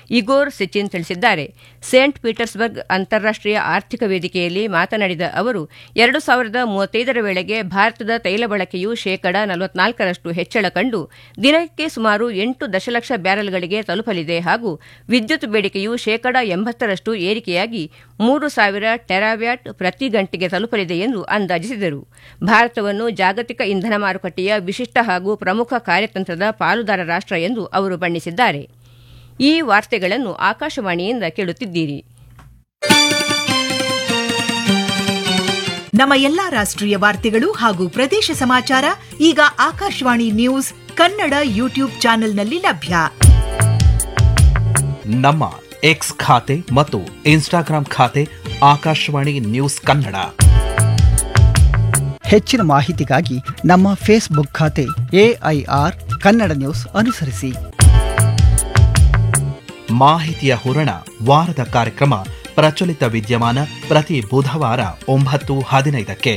ಇಗೋರ್ ಸಿಚಿನ್ ತಿಳಿಸಿದ್ದಾರೆ Saint Petersburg ಅಂತಾರಾಷ್ಟೀಯ ಆರ್ಥಿಕ ವೇದಿಕೆಯಲ್ಲಿ ಮಾತನಾಡಿದ ಅವರು ಎರಡು ಸಾವಿರದ ಮೂವತ್ತೈದರ ವೇಳೆಗೆ ಭಾರತದ ತೈಲ ಬಳಕೆಯು ಶೇಕಡ ನಲವತ್ನಾಲ್ಕರಷ್ಟು ಹೆಚ್ಚಳ ಕಂಡು ದಿನಕ್ಕೆ ಸುಮಾರು ಎಂಟು ದಶಲಕ್ಷ ಬ್ಯಾರೆಲ್ಗಳಿಗೆ ತಲುಪಲಿದೆ ಹಾಗೂ ವಿದ್ಯುತ್ ಬೇಡಿಕೆಯು ಶೇಕಡ ಎಂಬತ್ತರಷ್ಟು ಏರಿಕೆಯಾಗಿ ಮೂರು ಸಾವಿರ ಟೆರಾವ್ಯಾಟ್ ಪ್ರತಿ ಗಂಟೆಗೆ ತಲುಪಲಿದೆ ಎಂದು ಅಂದಾಜಿಸಿದರು ಭಾರತವನ್ನು ಜಾಗತಿಕ ಇಂಧನ ಮಾರುಕಟ್ಟೆಯ ವಿಶಿಷ್ಟ ಹಾಗೂ ಪ್ರಮುಖ ಕಾರ್ಯತಂತ್ರದ ಪಾಲುದಾರ ರಾಷ್ಟ ಎಂದು ಅವರು ಬಣ್ಣಿಸಿದ್ದಾರೆ ಈ ವಾರ್ತೆಗಳನ್ನು ಆಕಾಶವಾಣಿಯಿಂದ ಕೇಳುತ್ತಿದ್ದೀರಿ ನಮ್ಮ ಎಲ್ಲಾ ರಾಷ್ಟ್ರೀಯ ವಾರ್ತೆಗಳು ಹಾಗೂ ಪ್ರದೇಶ ಸಮಾಚಾರ ಈಗ ಆಕಾಶವಾಣಿ ನ್ಯೂಸ್ ಕನ್ನಡ ಯೂಟ್ಯೂಬ್ ಚಾನೆಲ್ನಲ್ಲಿ ಲಭ್ಯ ನಮ್ಮ ಎಕ್ಸ್ ಖಾತೆ ಮತ್ತು ಇನ್ಸ್ಟಾಗ್ರಾಂ ಖಾತೆ ಆಕಾಶವಾಣಿ ನ್ಯೂಸ್ ಕನ್ನಡ ಹೆಚ್ಚಿನ ಮಾಹಿತಿಗಾಗಿ ನಮ್ಮ ಫೇಸ್ಬುಕ್ ಖಾತೆ ಎಐಆರ್ ಕನ್ನಡ ನ್ಯೂಸ್ ಅನುಸರಿಸಿ ಮಾಹಿತಿಯ ಹೂರಣ ವಾರದ ಕಾರ್ಯಕ್ರಮ ಪ್ರಚಲಿತ ವಿದ್ಯಮಾನ ಪ್ರತಿ ಬುಧವಾರ ಒಂಬತ್ತು ಹದಿನೈದಕ್ಕೆ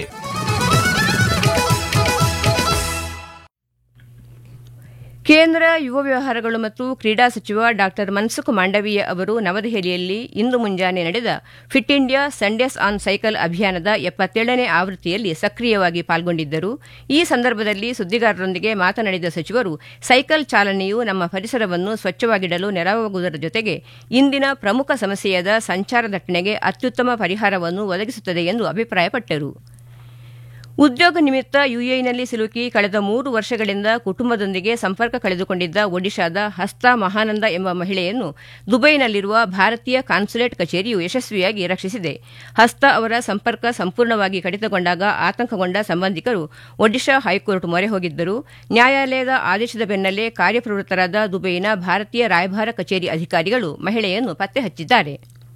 ಕೇಂದ್ರ ಯುವ ವ್ಯವಹಾರಗಳು ಮತ್ತು ಕ್ರೀಡಾ ಸಚಿವ ಡಾ ಮನ್ಸುಖ್ ಮಾಂಡವೀಯ ಅವರು ನವದೆಹಲಿಯಲ್ಲಿ ಇಂದು ಮುಂಜಾನೆ ನಡೆದ Fit India Sundays on cycle ಅಭಿಯಾನದ ಎಪ್ಪತ್ತೇಳನೇ ಆವೃತ್ತಿಯಲ್ಲಿ ಸಕ್ರಿಯವಾಗಿ ಪಾಲ್ಗೊಂಡಿದ್ದರು ಈ ಸಂದರ್ಭದಲ್ಲಿ ಸುದ್ದಿಗಾರರೊಂದಿಗೆ ಮಾತನಾಡಿದ ಸಚಿವರು ಸೈಕಲ್ ಚಾಲನೆಯು ನಮ್ಮ ಪರಿಸರವನ್ನು ಸ್ವಚ್ಛವಾಗಿಡಲು ನೆರವಾಗುವುದರ ಜೊತೆಗೆ ಇಂದಿನ ಪ್ರಮುಖ ಸಮಸ್ಯೆಯಾದ ಸಂಚಾರ ದಟ್ಟಣೆಗೆ ಅತ್ಯುತ್ತಮ ಪರಿಹಾರವನ್ನು ಒದಗಿಸುತ್ತದೆ ಎಂದು ಅಭಿಪ್ರಾಯಪಟ್ಟರು ಉದ್ಯೋಗ ನಿಮಿತ್ತ ಯುಎಇನಲ್ಲಿ ಸಿಲುಕಿ ಕಳೆದ ಮೂರು ವರ್ಷಗಳಿಂದ ಕುಟುಂಬದೊಂದಿಗೆ ಸಂಪರ್ಕ ಕಳೆದುಕೊಂಡಿದ್ದ ಒಡಿಶಾದ ಹಸ್ತಾ ಮಹಾನಂದ ಎಂಬ ಮಹಿಳೆಯನ್ನು ದುಬೈನಲ್ಲಿರುವ ಭಾರತೀಯ ಕಾನ್ಸುಲೇಟ್ ಕಚೇರಿಯು ಯಶಸ್ವಿಯಾಗಿ ರಕ್ಷಿಸಿದೆ ಹಸ್ತಾ ಅವರ ಸಂಪರ್ಕ ಸಂಪೂರ್ಣವಾಗಿ ಕಡಿತಗೊಂಡಾಗ ಆತಂಕಗೊಂಡ ಸಂಬಂಧಿಕರು ಒಡಿಶಾ ಹೈಕೋರ್ಟ್ ಮೊರೆ ಹೋಗಿದ್ದರು ನ್ಯಾಯಾಲಯದ ಆದೇಶದ ಬೆನ್ನಲ್ಲೇ ಕಾರ್ಯಪ್ರವೃತ್ತರಾದ ದುಬೈನ ಭಾರತೀಯ ರಾಯಭಾರ ಕಚೇರಿ ಅಧಿಕಾರಿಗಳು ಮಹಿಳೆಯನ್ನು ಪತ್ತೆ ಹಚ್ಚಿದ್ದಾರೆ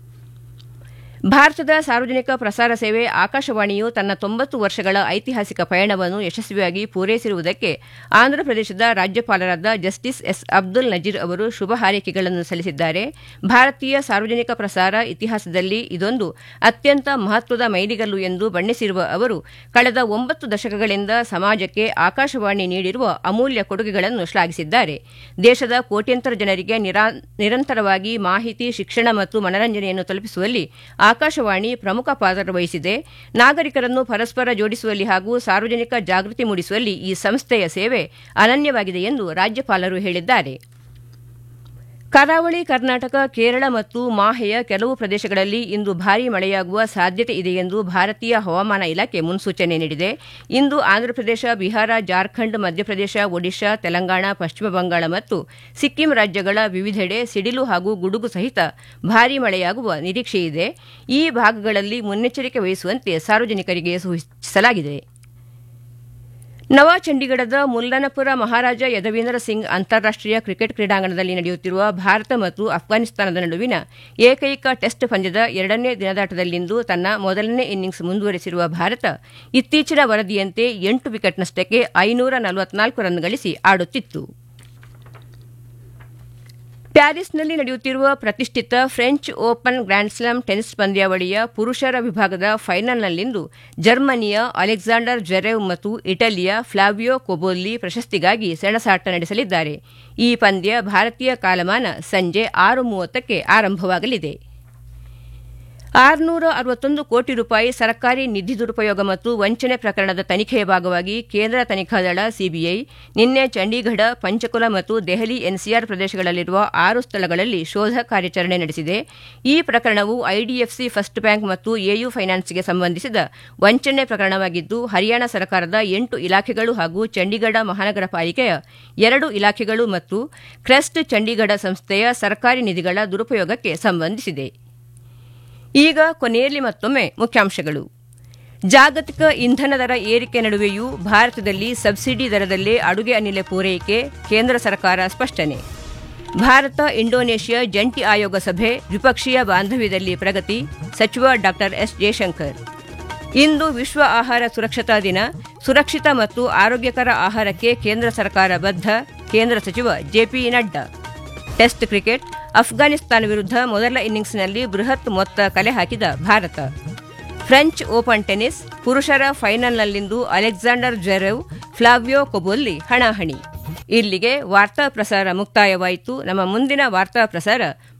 ಭಾರತದ ಸಾರ್ವಜನಿಕ ಪ್ರಸಾರ ಸೇವೆ ಆಕಾಶವಾಣಿಯು ತನ್ನ ತೊಂಬತ್ತು ವರ್ಷಗಳ ಐತಿಹಾಸಿಕ ಪಯಣವನ್ನು ಯಶಸ್ವಿಯಾಗಿ ಪೂರೈಸಿರುವುದಕ್ಕೆ ಆಂಧ್ರಪ್ರದೇಶದ ರಾಜ್ಯಪಾಲರಾದ ಜಸ್ಟಿಸ್ ಎಸ್ ಅಬ್ದುಲ್ ನಜೀರ್ ಅವರು ಶುಭ ಹಾರೈಕೆಗಳನ್ನು ಸಲ್ಲಿಸಿದ್ದಾರೆ ಭಾರತೀಯ ಸಾರ್ವಜನಿಕ ಪ್ರಸಾರ ಇತಿಹಾಸದಲ್ಲಿ ಇದೊಂದು ಅತ್ಯಂತ ಮಹತ್ವದ ಮೈಲಿಗಲ್ಲು ಎಂದು ಬಣ್ಣಿಸಿರುವ ಅವರು ಕಳೆದ ಒಂಬತ್ತು ದಶಕಗಳಿಂದ ಸಮಾಜಕ್ಕೆ ಆಕಾಶವಾಣಿ ನೀಡಿರುವ ಅಮೂಲ್ಯ ಕೊಡುಗೆಗಳನ್ನು ಶ್ಲಾಘಿಸಿದ್ದಾರೆ ದೇಶದ ಕೋಟ್ಯಂತರ ಜನರಿಗೆ ನಿರಂತರವಾಗಿ ಮಾಹಿತಿ ಶಿಕ್ಷಣ ಮತ್ತು ಮನರಂಜನೆಯನ್ನು ತಲುಪಿಸುವಲ್ಲಿ ಆಕಾಶವಾಣಿ ಪ್ರಮುಖ ಪಾತ್ರ ವಹಿಸಿದೆ ನಾಗರಿಕರನ್ನು ಪರಸ್ಪರ ಜೋಡಿಸುವಲ್ಲಿ ಹಾಗೂ ಸಾರ್ವಜನಿಕ ಜಾಗೃತಿ ಮೂಡಿಸುವಲ್ಲಿ ಈ ಸಂಸ್ಥೆಯ ಸೇವೆ ಅನನ್ಯವಾಗಿದೆ ಎಂದು ರಾಜ್ಯಪಾಲರು ಹೇಳಿದ್ದಾರೆ ಕರಾವಳಿ ಕರ್ನಾಟಕ ಕೇರಳ ಮತ್ತು ಮಾಹೆಯ ಕೆಲವು ಪ್ರದೇಶಗಳಲ್ಲಿ ಇಂದು ಭಾರೀ ಮಳೆಯಾಗುವ ಸಾಧ್ಯತೆ ಇದೆ ಎಂದು ಭಾರತೀಯ ಹವಾಮಾನ ಇಲಾಖೆ ಮುನ್ಸೂಚನೆ ನೀಡಿದೆ ಇಂದು ಆಂಧ್ರಪ್ರದೇಶ ಬಿಹಾರ ಜಾರ್ಖಂಡ್ ಮಧ್ಯಪ್ರದೇಶ ಒಡಿಶಾ ತೆಲಂಗಾಣ ಪಶ್ಚಿಮ ಬಂಗಾಳ ಮತ್ತು ಸಿಕ್ಕಿಂ ರಾಜ್ಯಗಳ ವಿವಿಧೆಡೆ ಸಿಡಿಲು ಹಾಗೂ ಗುಡುಗು ಸಹಿತ ಭಾರೀ ಮಳೆಯಾಗುವ ನಿರೀಕ್ಷೆಯಿದೆ ಈ ಭಾಗಗಳಲ್ಲಿ ಮುನ್ನೆಚ್ಚರಿಕೆ ವಹಿಸುವಂತೆ ಸಾರ್ವಜನಿಕರಿಗೆ ಸೂಚಿಸಲಾಗಿದೆ ನವ ಚಂಡೀಗಢದ ಮುಲ್ಲನಪುರ ಮಹಾರಾಜ ಯದವೀಂದ್ರ ಸಿಂಗ್ ಅಂತಾರಾಷ್ಟೀಯ ಕ್ರಿಕೆಟ್ ಕ್ರೀಡಾಂಗಣದಲ್ಲಿ ನಡೆಯುತ್ತಿರುವ ಭಾರತ ಮತ್ತು ಅಫ್ಘಾನಿಸ್ತಾನದ ನಡುವಿನ ಏಕೈಕ ಟೆಸ್ಟ್ ಪಂದ್ಯದ ಎರಡನೇ ದಿನದಾಟದಲ್ಲಿಂದು ತನ್ನ ಮೊದಲನೇ ಇನ್ನಿಂಗ್ಸ್ ಮುಂದುವರೆಸಿರುವ ಭಾರತ ಇತ್ತೀಚಿನ ವರದಿಯಂತೆ ಎಂಟು ವಿಕೆಟ್ ನಷ್ಟಕ್ಕೆ ಐನೂರ ನಲವತ್ನಾಲ್ಕು ರನ್ ಗಳಿಸಿ ಆಡುತ್ತಿತ್ತು ಪ್ಯಾರಿಸ್ನಲ್ಲಿ ನಡೆಯುತ್ತಿರುವ ಪ್ರತಿಷ್ಠಿತ ಫ್ರೆಂಚ್ ಓಪನ್ ಗ್ರ್ಯಾಂಡ್ಸ್ಲಾಮ್ ಟೆನಿಸ್ ಪಂದ್ಯಾವಳಿಯ ಪುರುಷರ ವಿಭಾಗದ ಫೈನಲ್ನಲ್ಲಿಂದು ಜರ್ಮನಿಯ ಅಲೆಕ್ಸಾಂಡರ್ ಜೆರೆವ್ ಮತ್ತು ಇಟಲಿಯ ಫ್ಲಾವಿಯೋ ಕೊಬೋಲ್ಲಿ ಪ್ರಶಸ್ತಿಗಾಗಿ ಸೆಣಸಾಟ ನಡೆಸಲಿದ್ದಾರೆ ಈ ಪಂದ್ಯ ಭಾರತೀಯ ಕಾಲಮಾನ ಸಂಜೆ ಆರು ಮೂವತ್ತಕ್ಕೆ ಆರಂಭವಾಗಲಿದೆ ಆರುನೂರ ಅರವತ್ತೊಂದು ಕೋಟಿ ರೂಪಾಯಿ ಸರ್ಕಾರಿ ನಿಧಿ ದುರುಪಯೋಗ ಮತ್ತು ವಂಚನೆ ಪ್ರಕರಣದ ತನಿಖೆಯ ಭಾಗವಾಗಿ ಕೇಂದ್ರ ತನಿಖಾ ದಳ ಸಿಬಿಐ ನಿನ್ನೆ ಚಂಡೀಗಢ ಪಂಚಕುಲ ಮತ್ತು ದೆಹಲಿ ಎನ್ಸಿಆರ್ ಪ್ರದೇಶಗಳಲ್ಲಿರುವ ಆರು ಸ್ಥಳಗಳಲ್ಲಿ ಶೋಧ ಕಾರ್ಯಾಚರಣೆ ನಡೆಸಿದೆ ಈ ಪ್ರಕರಣವು ಐಡಿಎಫ್ಸಿ ಫಸ್ಟ್ ಬ್ಯಾಂಕ್ ಮತ್ತು ಎಯು ಫೈನಾನ್ಸ್ಗೆ ಸಂಬಂಧಿಸಿದ ವಂಚನೆ ಪ್ರಕರಣವಾಗಿದ್ದು ಹರಿಯಾಣ ಸರ್ಕಾರದ ಎಂಟು ಇಲಾಖೆಗಳು ಹಾಗೂ ಚಂಡೀಗಢ ಮಹಾನಗರ ಪಾಲಿಕೆಯ ಎರಡು ಇಲಾಖೆಗಳು ಮತ್ತು ಕ್ರೆಸ್ಟ್ ಚಂಡೀಗಢ ಸಂಸ್ಥೆಯ ಸರ್ಕಾರಿ ನಿಧಿಗಳ ದುರುಪಯೋಗಕ್ಕೆ ಸಂಬಂಧಿಸಿದೆ ಈಗ ಕೊನೆಯಲ್ಲಿ ಮತ್ತೊಮ್ಮೆ ಮುಖ್ಯಾಂಶಗಳು ಜಾಗತಿಕ ಇಂಧನ ದರ ಏರಿಕೆ ನಡುವೆಯೂ ಭಾರತದಲ್ಲಿ ಸಬ್ಸಿಡಿ ದರದಲ್ಲೇ ಅಡುಗೆ ಅನಿಲ ಪೂರೈಕೆ ಕೇಂದ್ರ ಸರ್ಕಾರ ಸ್ಪಷ್ಟನೆ ಭಾರತ ಇಂಡೋನೇಷ್ಯಾ ಜಂಟಿ ಆಯೋಗ ಸಭೆ ದ್ವಿಪಕ್ಷೀಯ ಬಾಂಧವ್ಯದಲ್ಲಿ ಪ್ರಗತಿ ಸಚಿವ ಡಾ ಎಸ್ ಜಯಶಂಕರ್ ಇಂದು ವಿಶ್ವ ಆಹಾರ ಸುರಕ್ಷತಾ ದಿನ ಸುರಕ್ಷಿತ ಮತ್ತು ಆರೋಗ್ಯಕರ ಆಹಾರಕ್ಕೆ ಕೇಂದ್ರ ಸರ್ಕಾರ ಬದ್ಧ ಕೇಂದ್ರ ಸಚಿವ JP Nadda test cricket Afghanistan ವಿರುದ್ಧ ಮೊದಲ ಇನ್ನಿಂಗ್ಸ್ನಲ್ಲಿ ಬೃಹತ್ ಮೊತ್ತ ಕಲೆ ಹಾಕಿದ ಭಾರತ ಫ್ರೆಂಚ್ ಓಪನ್ ಟೆನಿಸ್ ಪುರುಷರ ಫೈನಲ್ನಲ್ಲಿಂದು ಅಲೆಕ್ಸಾಂಡರ್ ಜೆರೆವ್ ಫ್ಲಾವಿಯೋ ಕೊಬೋಲ್ಲಿ ಹಣಾಹಣಿ ಇಲ್ಲಿಗೆ ವಾರ್ತಾ ಪ್ರಸಾರ ಮುಕ್ತಾಯವಾಯಿತು ನಮ್ಮ ಮುಂದಿನ ವಾರ್ತಾ ಪ್ರಸಾರ